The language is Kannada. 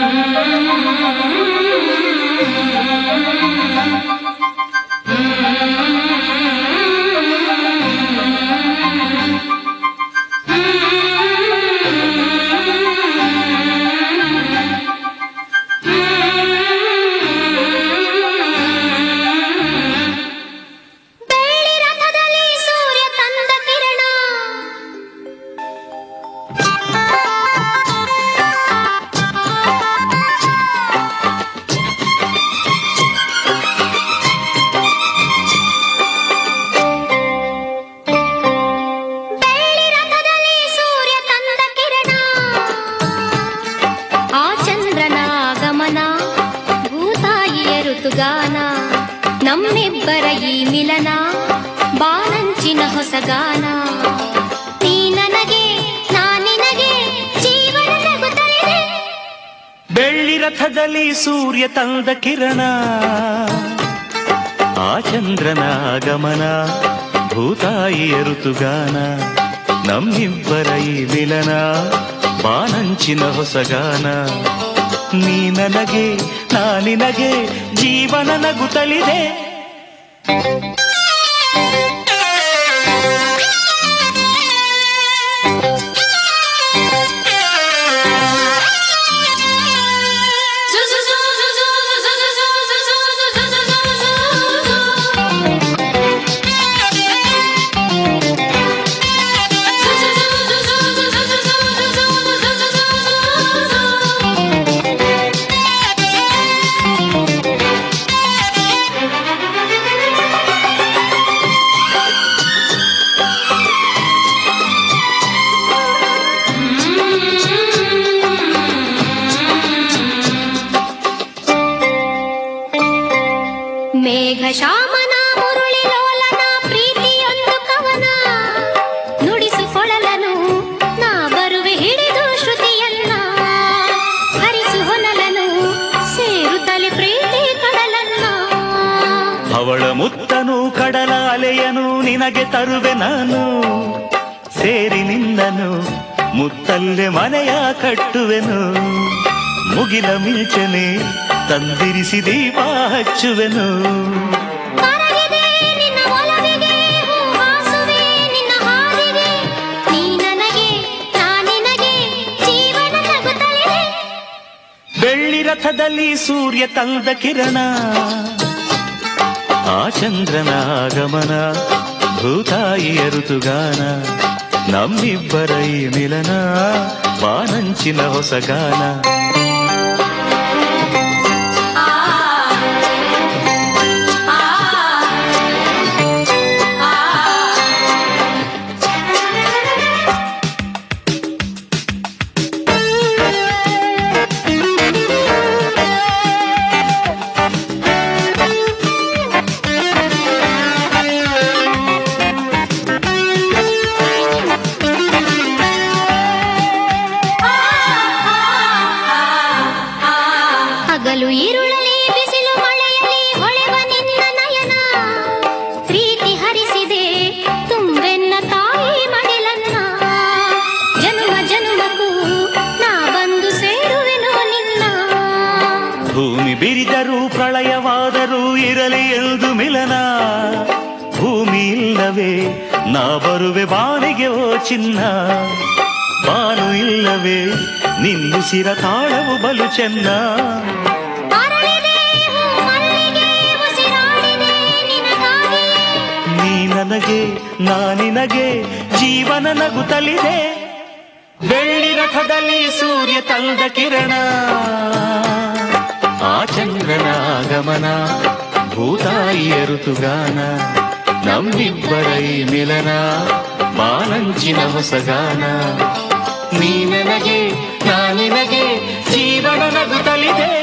ಬೆಳ್ಳಿ ರಥದಲ್ಲಿ ಸೂರ್ಯ ತಂದ ಕಿರಣ ಬೆಳ್ಳಿ ರಥದಲ್ಲಿ ಸೂರ್ಯ ತಂದ ಕಿರಣ ಆ ಚಂದ್ರನ ಆಗಮನ ಭೂತಾಯಿಯ ಋತುಗಾನ ನಮ್ಮಿಬ್ಬರ ಈ ಮಿಲನ ಬಾನಂಚಿನ ಹೊಸಗಾನ ನೀ ನನಗೆ ನಾ ನಿನಗೆ ಜೀವನ ನಗುತ್ತಲಿದೆ ಬೆಳ್ಳಿ ರಥದಲ್ಲಿ ಸೂರ್ಯ ತಂದ ಕಿರಣ ಆ ಚಂದ್ರನ ಆಗಮನ ಭೂತಾಯಿಯ ಋತುಗಾನ ನಮ್ಮಿಬ್ಬರ ಈ ಮಿಲನ ಬಾನಂಚಿನ ಹೊಸಗಾನ ನೀ ನನಗೆ ನಾ ನಿನಗೆ ಜೀವನ ನಗುತ್ತಲಿದೆ ಮೇಘ ಶಾಮನ ಮುರುಳಿ ಲೋಲನ ಪ್ರೀತಿಯೊಂದು ಕವನ ನುಡಿಸಿಕೊಳ್ಳಲನು ನಾ ಬರುವೆ ಹಿಡಿದು ಶ್ರುತಿಯನ್ನ ಹರಿಸು ಹೊನಲನು ಸೇರುತ್ತಲೆ ಪ್ರೀತಿ ಕಡಲನ್ನ ಅವಳ ಮುತ್ತನು ಕಡಲ ಅಲೆಯನು ನಿನಗೆ ತರುವೆ ನಾನು ಸೇರಿ ನಿಂದನು ಮುತ್ತಲ್ಲೆ ಮನೆಯ ಕಟ್ಟುವೆನು ಮುಗಿಲ ಮಿಂಚನೆ ತಂದಿರಿಸಿ ದೀಪ ಹಚ್ಚುವೆನು ಕರಗಿದೆ ನಿನ್ನ ಒಲವಿಗೆ ಹೂವಾಸುವೆ ನಿನ್ನ ಹಾದಿಗೆ ನೀ ನನಗೆ ನಾ ನಿನಗೆ ಜೀವನ ನಗುತ್ತಲಿದೆ ಬೆಳ್ಳಿ ರಥದಲ್ಲಿ ಸೂರ್ಯ ತಂದ ಕಿರಣ ಆ ಚಂದ್ರನ ಆಗಮನ ಭೂತಾಯಿಯ ಋತುಗಾನ ನಮ್ಮಿಬ್ಬರ ಈ ಮಿಲನ ಬಾನಂಚಿನ ಹೊಸಗಾನ ಹಗಲು ഇരുಳಲಿ ಬಿಸಿಲು ಮಳೆಯಲಿ ಹೊಳೆವ ನಿನ್ನ ನಯನ ಪ್ರೀತಿ ಹರಿಸಿದೆ ತುಂಬೆನ್ನ ತಾಯಿ ಮಡಿಲನ್ನ ಜನುಮ ಜನುಮಕ್ಕೂ ನಾ ಬಂದು ಸೇರುವೆನು ನಿನ್ನ ಭೂಮಿ ಬಿರಿದರೂ ಪ್ರಳಯವಾದರೂ ಇರಲಿ ಎಂದು ಮಿಲನ ಭೂಮಿ ಇಲ್ಲವೇ ನಾ ಬರುವೆ ಬಾನಿಗೆ ಓ ಚಿನ್ನ ಬಾನು ಇಲ್ಲವೇ ನಿಲ್ಲಿಸಿರ ತಾಳವು ಬಲು ಚೆನ್ನ ಅರಳಿದೆ ಹೂ ಮಲ್ಲಿಗೆ ಉಸಿರಾಡಿದೆ ನಿನಗಾಗಿಯೇ ನೀ ನನಗೆ ನಾ ನಿನಗೆ ಜೀವನ ನಗುತ್ತಲಿದೆ ಬೆಳ್ಳಿ ರಥದಲ್ಲಿ ಸೂರ್ಯ ತಂದ ಕಿರಣ ಆ ಚಂದ್ರನ ಆಗಮನ ಭೂತಾಯಿಯ ಋತುಗಾನ ನಮ್ಮಿಬ್ಬರ ಈ ಮಿಲನ ಬಾಲಂಚಿನ ಹೊಸಗಾನ ನೀ ನನಗೆ ನಾ ನಿನಗೆ ಜೀವನ ನಗುತ್ತಲಿದೆ